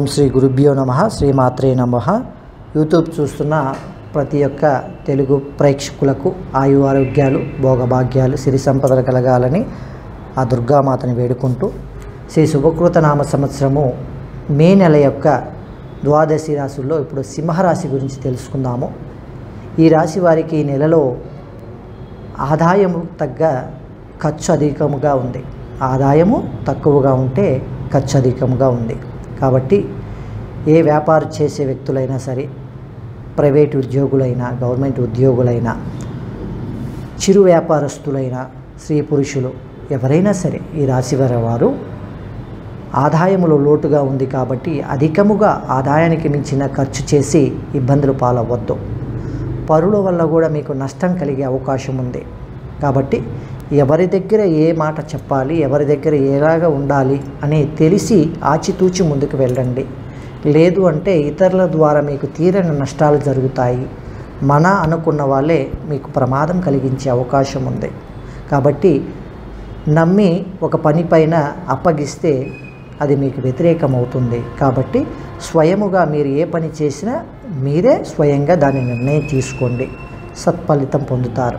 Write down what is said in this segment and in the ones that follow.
ఓం శ్రీ గురుభ్యో నమ శ్రీమాత్రే నమ యూట్యూబ్ చూస్తున్న ప్రతి ఒక్క తెలుగు ప్రేక్షకులకు ఆయు ఆరోగ్యాలు భోగభాగ్యాలు సిరి సంపదలు కలగాలని ఆ దుర్గామాతని వేడుకుంటూ శ్రీ శుభకృత నామ సంవత్సరము మే నెల యొక్క ద్వాదశి రాశుల్లో ఇప్పుడు సింహరాశి గురించి తెలుసుకుందాము ఈ రాశి వారికి ఈ నెలలో ఆదాయము తగ్గ ఖర్చు అధికముగా ఉంది ఆదాయము తక్కువగా ఉంటే ఖర్చు అధికముగా ఉంది కాబట్టి ఏ వ్యాపారం చేసే వ్యక్తులైనా సరే ప్రైవేట్ ఉద్యోగులైనా గవర్నమెంట్ ఉద్యోగులైనా చిరు వ్యాపారస్తులైన స్త్రీ పురుషులు ఎవరైనా సరే ఈ రాశివారి వారు ఆదాయములో లోటుగా ఉంది కాబట్టి అధికముగా ఆదాయానికి మించిన ఖర్చు చేసి ఇబ్బందులు పాలవద్దు పరుల వల్ల కూడా మీకు నష్టం కలిగే అవకాశం ఉంది కాబట్టి ఎవరి దగ్గర ఏ మాట చెప్పాలి ఎవరి దగ్గర ఎలాగా ఉండాలి అని తెలిసి ఆచితూచి ముందుకు వెళ్ళండి లేదు అంటే ఇతరుల ద్వారా మీకు తీరని నష్టాలు జరుగుతాయి మన అనుకున్న వాళ్ళే మీకు ప్రమాదం కలిగించే అవకాశం ఉంది కాబట్టి నమ్మి ఒక పని పైన అప్పగిస్తే అది మీకు వ్యతిరేకమవుతుంది కాబట్టి స్వయముగా మీరు ఏ పని చేసినా మీరే స్వయంగా దాని నిర్ణయం తీసుకోండి సత్ఫలితం పొందుతారు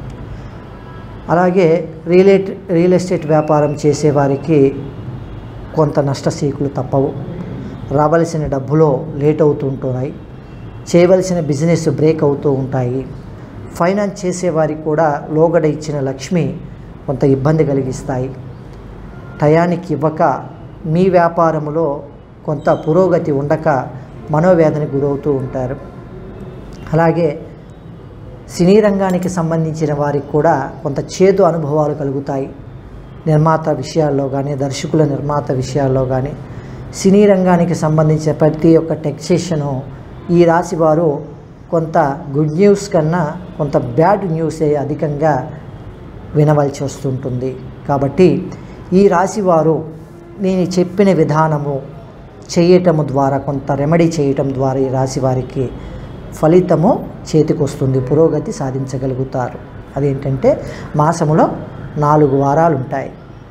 అలాగే రియల్ రియల్ ఎస్టేట్ వ్యాపారం చేసేవారికి కొంత నష్టసీకులు తప్పవు రావలసిన డబ్బులో లేట్ అవుతుంటున్నాయి చేయవలసిన బిజినెస్ బ్రేక్ అవుతూ ఉంటాయి ఫైనాన్స్ చేసేవారికి కూడా లోగడ ఇచ్చిన లక్ష్మి కొంత ఇబ్బంది కలిగిస్తాయి టయానికి ఇవ్వక మీ వ్యాపారములో కొంత పురోగతి ఉండక మనోవేదనకు గురవుతూ ఉంటారు అలాగే సినీ రంగానికి సంబంధించిన వారికి కూడా కొంత చేదు అనుభవాలు కలుగుతాయి నిర్మాత విషయాల్లో కానీ దర్శకుల నిర్మాత విషయాల్లో కానీ సినీ రంగానికి సంబంధించిన ప్రతి ఒక్క టెక్సేషను ఈ రాశి వారు కొంత గుడ్ న్యూస్ కన్నా కొంత బ్యాడ్ న్యూసే అధికంగా వినవలసి వస్తుంటుంది కాబట్టి ఈ రాశి వారు నేను చెప్పిన విధానము చేయటము ద్వారా కొంత రెమెడీ చేయటం ద్వారా ఈ రాశి వారికి ఫలితము చేతికొస్తుంది పురోగతి సాధించగలుగుతారు అదేంటంటే మాసములో నాలుగు వారాలు ఉంటాయి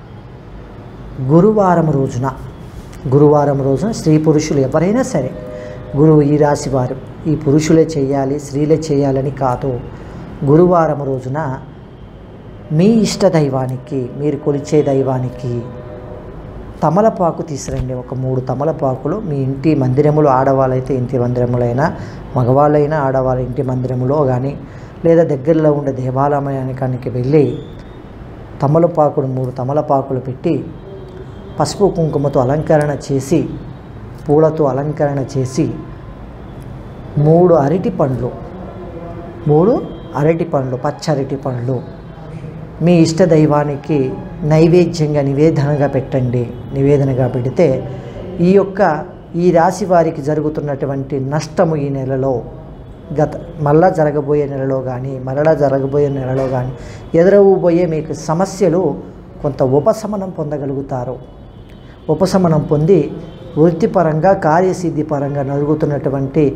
గురువారం రోజున గురువారం రోజున స్త్రీ పురుషులు ఎవరైనా సరే గురువు ఈ రాశి వారు ఈ పురుషులే చేయాలి స్త్రీలే చేయాలని కాదు గురువారం రోజున మీ ఇష్ట దైవానికి మీరు కొలిచే దైవానికి తమలపాకు తీసురండి ఒక మూడు తమలపాకులు మీ ఇంటి మందిరములో ఆడవాళ్ళైతే ఇంటి మందిరములైనా మగవాళ్ళైనా ఆడవాళ్ళ ఇంటి మందిరములో కానీ లేదా దగ్గరలో ఉండే దేవాలయానికి వెళ్ళి తమలపాకులు మూడు తమలపాకులు పెట్టి పసుపు కుంకుమతో అలంకరణ చేసి పూలతో అలంకరణ చేసి మూడు అరటి పండ్లు మూడు అరటి పండ్లు పచ్చ అరటి పండ్లు మీ ఇష్ట దైవానికి నైవేద్యంగా నివేదనగా పెట్టండి నివేదనగా పెడితే ఈ యొక్క ఈ రాశి వారికి జరుగుతున్నటువంటి నష్టము ఈ నెలలో గత మళ్ళా జరగబోయే నెలలో కానీ మరలా జరగబోయే నెలలో కానీ ఎదురవబోయే మీకు సమస్యలు కొంత ఉపశమనం పొందగలుగుతారు ఉపశమనం పొంది వృత్తిపరంగా కార్యసిద్ధి పరంగా నలుగుతున్నటువంటి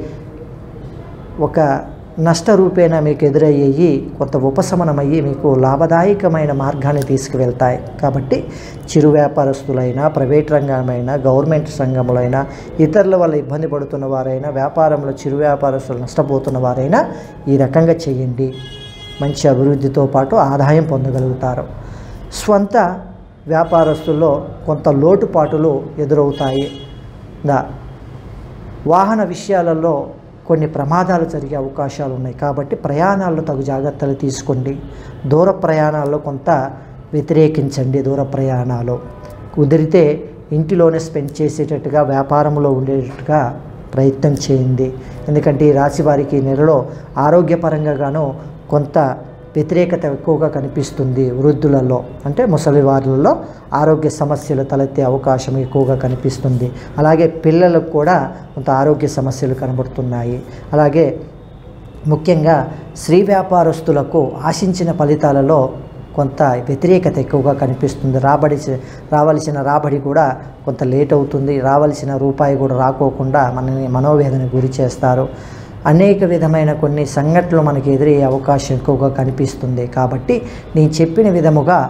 ఒక నష్టరూపేణ మీకు ఎదురయ్యేవి కొంత ఉపశమనమయ్యి మీకు లాభదాయకమైన మార్గాన్ని తీసుకువెళ్తాయి కాబట్టి చిరు వ్యాపారస్తులైనా ప్రైవేట్ రంగమైనా గవర్నమెంట్ రంగములైనా ఇతరుల వల్ల ఇబ్బంది పడుతున్న వారైనా వ్యాపారంలో చిరు వ్యాపారస్తులు నష్టపోతున్న వారైనా ఈ రకంగా చేయండి మంచి అభివృద్ధితో పాటు ఆదాయం పొందగలుగుతారు స్వంత వ్యాపారస్తుల్లో కొంత లోటుపాటులు ఎదురవుతాయి దా వాహన విషయాలలో కొన్ని ప్రమాదాలు జరిగే అవకాశాలు ఉన్నాయి కాబట్టి ప్రయాణాల్లో తగు జాగ్రత్తలు తీసుకోండి దూర ప్రయాణాల్లో కొంత వ్యతిరేకించండి దూర ప్రయాణాలు కుదిరితే ఇంటిలోనే స్పెండ్ చేసేటట్టుగా వ్యాపారంలో ఉండేటట్టుగా ప్రయత్నం చేయండి ఎందుకంటే ఈ రాశి వారికి ఈ నెలలో ఆరోగ్యపరంగా గాను కొంత వ్యతిరేకత ఎక్కువగా కనిపిస్తుంది వృద్ధులలో అంటే ముసలి వారిలో ఆరోగ్య సమస్యలు తలెత్తే అవకాశం ఎక్కువగా కనిపిస్తుంది అలాగే పిల్లలకు కూడా కొంత ఆరోగ్య సమస్యలు కనబడుతున్నాయి అలాగే ముఖ్యంగా స్త్రీ వ్యాపారస్తులకు ఆశించిన ఫలితాలలో కొంత వ్యతిరేకత ఎక్కువగా కనిపిస్తుంది రాబడి రావలసిన రాబడి కూడా కొంత లేట్ అవుతుంది రావలసిన రూపాయి కూడా రాకోకుండా మనని మనోవేదన గురి చేస్తారు అనేక విధమైన కొన్ని సంఘటనలు మనకి ఎదురయ్యే అవకాశం ఎక్కువగా కనిపిస్తుంది కాబట్టి నేను చెప్పిన విధముగా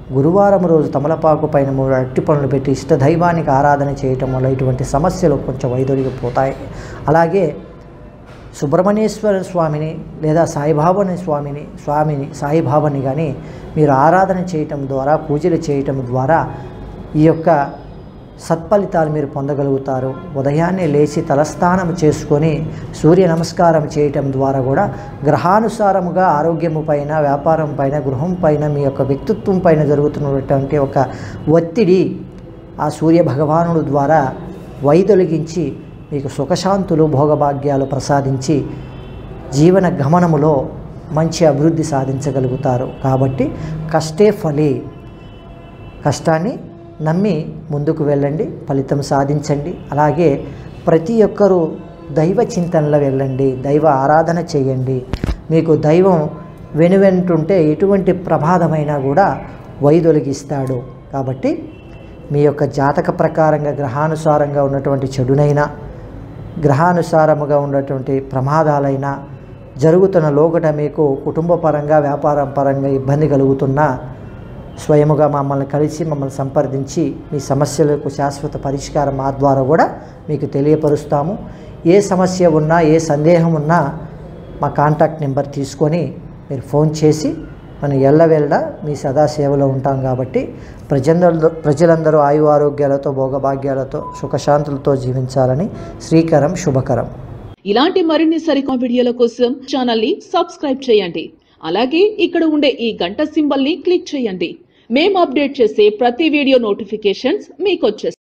గురువారం రోజు తమలపాకు పైన మూడు అట్టి పనులు పెట్టి ఇష్ట దైవానికి ఆరాధన చేయటం వల్ల ఇటువంటి సమస్యలు కొంచెం వైదొలిగిపోతాయి అలాగే సుబ్రహ్మణ్యేశ్వర స్వామిని లేదా సాయిబాబాని స్వామిని స్వామిని సాయిబాబాని కానీ మీరు ఆరాధన చేయటం ద్వారా పూజలు చేయటం ద్వారా ఈ యొక్క సత్ఫలితాలు మీరు పొందగలుగుతారు ఉదయాన్నే లేచి తలస్నానం చేసుకొని సూర్య నమస్కారం చేయటం ద్వారా కూడా గ్రహానుసారముగా ఆరోగ్యము పైన వ్యాపారం పైన గృహం పైన మీ యొక్క వ్యక్తిత్వం పైన జరుగుతున్నటువంటి ఒక ఒత్తిడి ఆ సూర్య భగవానుడు ద్వారా వైదొలిగించి మీకు సుఖశాంతులు భోగభాగ్యాలు ప్రసాదించి జీవన గమనములో మంచి అభివృద్ధి సాధించగలుగుతారు కాబట్టి కష్టే ఫలి కష్టాన్ని నమ్మి ముందుకు వెళ్ళండి ఫలితం సాధించండి అలాగే ప్రతి ఒక్కరూ దైవ చింతనలో వెళ్ళండి దైవ ఆరాధన చేయండి మీకు దైవం వెనువెంటుంటే ఎటువంటి ప్రమాదమైనా కూడా వైదొలిగిస్తాడు కాబట్టి మీ యొక్క జాతక ప్రకారంగా గ్రహానుసారంగా ఉన్నటువంటి చెడునైనా గ్రహానుసారముగా ఉన్నటువంటి ప్రమాదాలైనా జరుగుతున్న లోగట మీకు కుటుంబ పరంగా వ్యాపారం పరంగా ఇబ్బంది కలుగుతున్నా స్వయముగా మమ్మల్ని కలిసి మమ్మల్ని సంప్రదించి మీ సమస్యలకు శాశ్వత పరిష్కారం మా ద్వారా కూడా మీకు తెలియపరుస్తాము ఏ సమస్య ఉన్నా ఏ సందేహం ఉన్నా మా కాంటాక్ట్ నెంబర్ తీసుకొని మీరు ఫోన్ చేసి మనం ఎల్లవెల్ల మీ సదా సేవలో ఉంటాం కాబట్టి ప్రజలందరూ ప్రజలందరూ ఆయు ఆరోగ్యాలతో భోగభాగ్యాలతో సుఖశాంతులతో జీవించాలని శ్రీకరం శుభకరం ఇలాంటి మరిన్ని సరికొత్త వీడియోల కోసం ఛానల్ ని సబ్స్క్రైబ్ చేయండి అలాగే ఇక్కడ ఉండే ఈ గంట సింబల్ ని క్లిక్ చేయండి మేము అప్డేట్ చేసే ప్రతి వీడియో నోటిఫికేషన్స్ మీకు వచ్చేస్తాయి